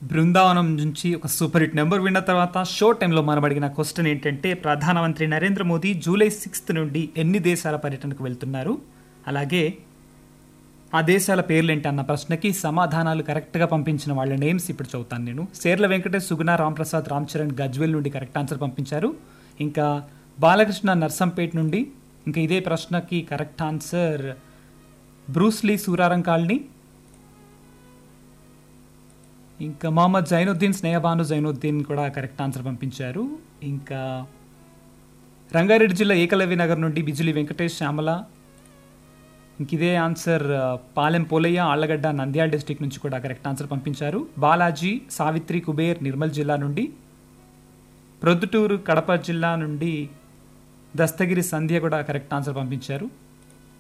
బృందావనం నుంచి ఒక super hit number విన్న తర్వాత షో టైంలో మనం అడిగిన క్వశ్చన్ ఏంటంటే ప్రధానమంత్రి నరేంద్ర మోదీ జూలై సిక్స్త్ నుండి ఎన్ని దేశాల పర్యటనకు వెళ్తున్నారు అలాగే ఆ దేశాల పేర్లేంటి అన్న ప్రశ్నకి సమాధానాలు కరెక్ట్గా పంపించిన వాళ్ళ నేమ్స్ ఇప్పుడు చదువుతాను నేను సేర్ల వెంకటేష్ సుగుణ రాంప్రసాద్ రామ్ చరణ్ గజ్వెల్ నుండి కరెక్ట్ ఆన్సర్ పంపించారు ఇంకా బాలకృష్ణ నర్సంపేట్ నుండి ఇంకా ఇదే ప్రశ్నకి correct answer Bruce Lee Suraram colony ఇంకా మొహమ్మద్ జైనుద్దీన్ స్నేహబాను జైనుద్దీన్ కూడా కరెక్ట్ ఆన్సర్ పంపించారు ఇంకా రంగారెడ్డి జిల్లా ఏకలవ్య నగర్ నుండి బిజులి వెంకటేష్ శ్యామల ఇంక ఇదే ఆన్సర్ ఆ, పాలెం పోలయ్య ఆళ్లగడ్డ నంద్యాల డిస్టిక్ నుంచి కూడా కరెక్ట్ ఆన్సర్ పంపించారు బాలాజీ సావిత్రి కుబేర్ నిర్మల్ జిల్లా నుండి ప్రొద్దుటూరు కడప జిల్లా నుండి దస్తగిరి సంధ్య కూడా కరెక్ట్ ఆన్సర్ పంపించారు